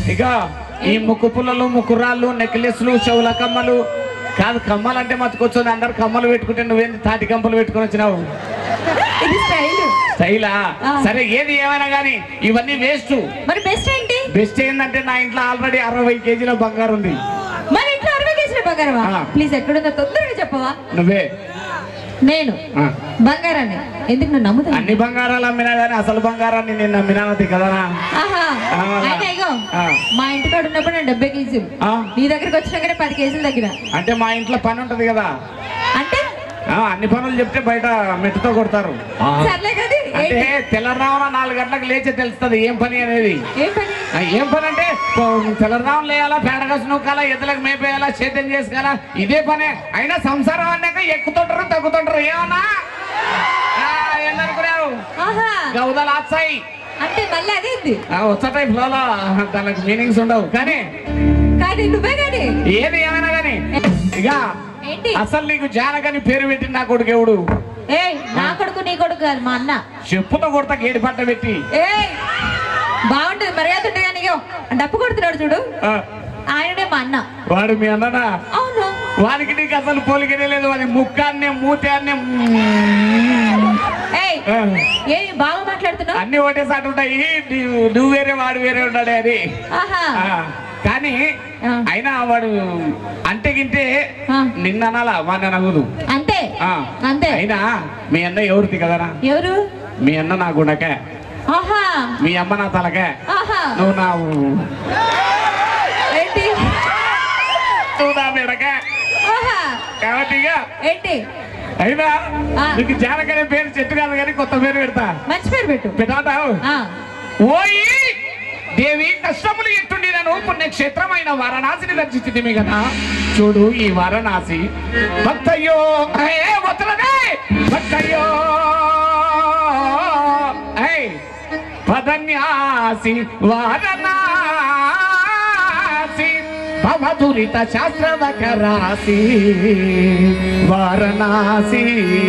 ఇక ఈ ముక్కు పుల్లలు ముక్కురాళ్ళు నెక్లెస్లు చెవుల కమ్మలు కాదు కమ్మలు అంటే మతుకొచ్చింది అందరు కమ్మలు పెట్టుకుంటే నువ్వేంది తాటి కమ్మలు పెట్టుకొని వచ్చినావు ఇది స్టైల్ స్టైలా ఆ. సరే ఏది ఏమైనా కానీ ఇవన్నీ వేస్ట్ మరి బెస్ట్ ఏంటి బెస్ట్ ఏంటంటే నా ఇంట్లో ఆల్రెడీ అరవై కేజీల బంగారు ఉంది మన ఇంట్లో అరవై కేజీల బంగారమా ఆ. ప్లీజ్ ఎక్కడుందో తొందరగా చెప్పవా నువ్వే నేను ఆ. బంగారాన్ని ఎందుకు నువ్వు నమ్ముతా అన్ని బంగారాలు అమ్మినా కానీ అసలు బంగారాన్ని నేను నమ్మినానది కదనా ఆహా ఆ, అలా. అయితే ఇగో ఆ. మా ఇంటికాడ ఉన్నప్పుడు నేను డెబ్బై కేజీలు ఆ. నీ దగ్గరికి వచ్చినాకనే పది కేజీలు తగ్గిన అంటే మా ఇంట్లో పని ఉంటది కదా అంటే ఆ, అన్ని పనులు చెప్తే బయట మెట్టుతో కొడతారు సర్లే కదా అంటే తెల్లరావున నాలుగు గంటలకు లేచి తెలుస్తుంది ఏం పని అనేది ఏం పని ఆ, ఏం పని అంటే తెల్లరావున లేయాలా పేడగసు నూకాలా ఎద్దులకు మేపేయాలా సేద్యం చేసుకోవాలా ఇదే పనే అయినా సంసారం అన్నాక ఎక్కుతుంటారు తగ్గుతుంటారు ఏమన్నా ఆ, ఏందనుకున్నావు ఆహా గౌదలు ఆచాయి అంటే మళ్ళీ అదేంది వచ్చాయి ఫ్లోలో దానికి మీనింగ్స్ ఉండవు కానీ కానీ నువ్వే కానీ ఏది ఏమైనా కానీ ఇక ఏంటి అసలు నీకు జానకని పేరు పెట్టి నా కొడుకు ఎవడు ఏ నా కొడుకు నీ కొడుకు కాదు మా అన్న చెప్పుతో కొడతా గేడి పట్ట పెట్టి ఏ బాగుంటది మర్యాద ఉంటుంది కానీ ఇగో, డప్పు కొడుతున్నాడు చూడు ఆ, ఆయననే మా అన్న వాడు మీ అన్ననా అవును వానికి నీకు అసలు పోలికనే లేదు వాని ముక్కాన్నే మూతాన్నే ఏయ్ ఆ, ఏ బాగా మాట్లాడుతున్నావు అన్ని ఒకటేసారి ఉంటాయి నువ్వు- నువ్వు వేరే వాడు వేరే ఉన్నాడే అది ఆహా ఆ, కానీ ఆ. అయినా వాడు అంటే గింటే ఆ. నిన్న అనాలా వాడిని అనకూడదు అంతే ఆ, అంతే అయినా మీ అన్న ఎవరిది కదరా ఎవరు మీ అన్న నా గుండకే ఆహా మీ అమ్మ నా తలకే ఆహా నువ్వు నా ఏంటి నువ్వు నా మెడకే ఆహా కాబట్టి ఇక ఏంటి అయినా ఆ. నీకు జానకనే పేరు చెట్టు కాదు కానీ కొత్త పేరు పెడతా మంచి పేరు పెట్టు పెట్టావు ఆ ఓయి దేవి కష్టములు ఎట్టుండి నన్ను పుణ్యక్షేత్రమైన వారణాసిని దర్శించింది కదా చూడు ఈ వారణాసి భక్తయ్యో ఏ వదలనే భక్తయ్యో ఏ పదన్యాసి వారణాసి భవదురిత శాస్త్రవకరాసి వారణాసి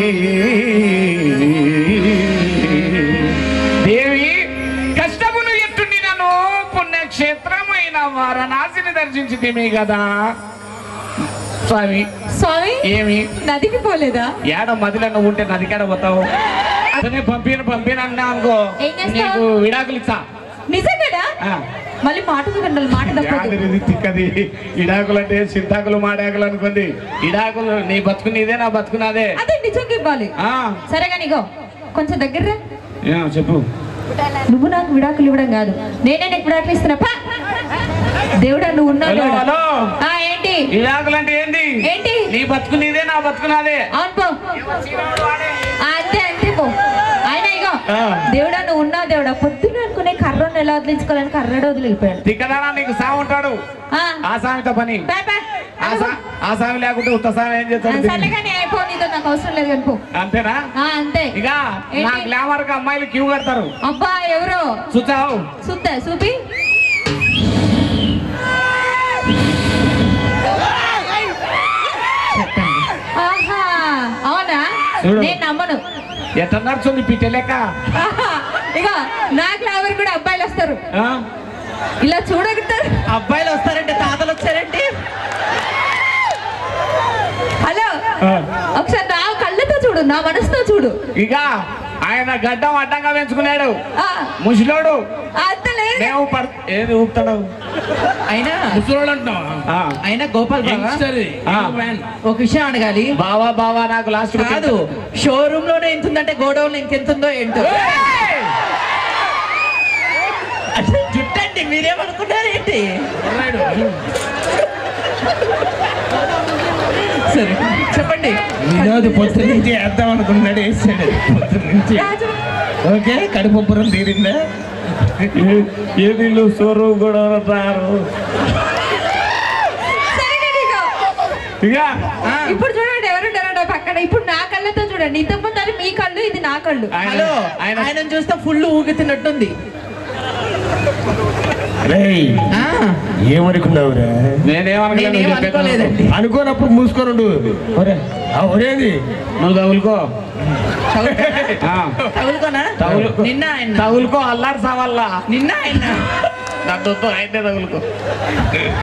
దేవి కష్టములు ఎట్టుండి నన్ను పుణ్యక్షేత్రమైన వారణాసిని దర్శించింది కదా స్వామి స్వామి ఏమి నదికి పోలేదా ఏడ మదిలో నువ్వు ఉంటే నదికాడ పోతావు అతనే పంపిన పంపిన అన్నా అనుకో ఏం చేస్తావు? నీకు విడాకులు ఇస్తా నిజంగానా ఆ. మళ్ళీ మాట కుదరాలి మాట తప్పదు యాదరిది తిక్కది ఇడాకులు అంటే చింతాకులు మాడాకులు అనుకుంది ఇడాకులు నీ బతుకు నీదే నా బతుకు నాదే అదే నిజంగా ఇవ్వాలి ఆ, సరే కానీ ఇగో కొంచెం దగ్గర రా. ఏ, చెప్పు నువ్వు నాకు విడాకులు ఇవ్వడం కాదు నేనే నీకు విడాకులు ఇస్తున్నా పా. దేవుడా నువ్వు ఉన్నావు హలో దేవుడా. హలో ఆ ఏంటి ఇడాకులు అంటే ఏంటి ఏంటి? నీ బతుకు నీదే నా బతుకు నాదే అవును పో ఆ, అంతే అంతే పో ఆయన ఇగో ఆ. దేవుడా నువ్వు ఉన్నావు దేవుడా పొద్దున్న అనుకునే కర్రను ఎలా వదిలించుకోవాలని కర్రడు వదిలిపోయాడు తిక్కదానా నీకు సాగు ఉంటాడు ఆ, ఆ సామితో పని పా, పా. ఆ సా- ఆ సామి లేకుంటే ఉత్త సామి ఏం ఆ, చేస్తాడు సర్లే కానీ అయిపో నీతో నాకు అవసరం లేదు కానీ పో అంతేనా ఆ, అంతే ఇక ఏంటి? నా గ్లామర్ కి అమ్మాయిలు క్యూ కడతారు అబ్బా ఎవరో చూచావు చూద్దా చూపి ఆహా అవునా చూడు. నేను నమ్మను ఎట్లా నడుచుంది పిట్టలేక ఆహా, ఇగో నా క్లావర్ కూడా అబ్బాయిలు వస్తారు ఇలా చూడగలుగుతారు అబ్బాయిలు వస్తారంటే తాతలు వచ్చారంటే హలో ఒకసారి నా కళ్ళతో చూడు నా మనసుతో చూడు ఇక ఆయన గడ్డం అడ్డంగా పెంచుకున్నాడు ఆ, ముసలోడు అంత లేదు మేము పడ ఏది ఊపుతాడు అయినా ముసలోడు అంటున్నావా? ఆ. అయినా గోపాల్ బావ, యంగ్స్టర్ ఇది. ఆ. Young man. ఒక విషయం అడగాలి బావా బావా నాకు లాస్ట్ కాదు షోరూమ్ లోనే ఎంత ఉందంటే గోడౌన్ ఇంకెంత ఉందో ఏంటో అసలు జుట్టండి మీరేమనుకున్నారు ఏంటి కుర్రాడు. సరే చెప్పండి వినోద్ పొద్దు నుంచి వేద్దాం అనుకున్నాడు వేసాడు పొద్దు నుంచి రాజు ఓకే కడుపురం తీరిందా ఏది సోరు కూడా రారు సరే కానీ ఇగో, ఇక ఇప్పుడు చూడండి ఎవరుంటారో నా పక్కన ఇప్పుడు నా కళ్ళతో చూడండి ఇంతకుముందు అది మీ కళ్ళు ఇది నా కళ్ళు ఆయన- హలో ఆయన- ఆయన చూస్తే ఫుల్ ఊగుతున్నట్టుంది రేయ్ ఆ, ఏమనుకున్నావురా నేనేమనుకోలేదు నేనేం నువ్వు చెప్పేది అనుకోలేదండి అనుకోనప్పుడు మూసుకొని ఉండు ఒరే, ఆ ఒరేది నువ్వు తగులుకో తగులుకోనా? ఆ, తగులుకోనా తగులు- నిన్న ఆయన తగులుకో అల్లారు సావల్లా నిన్న ఆయన నా దొత్తు అయితే తగులుకో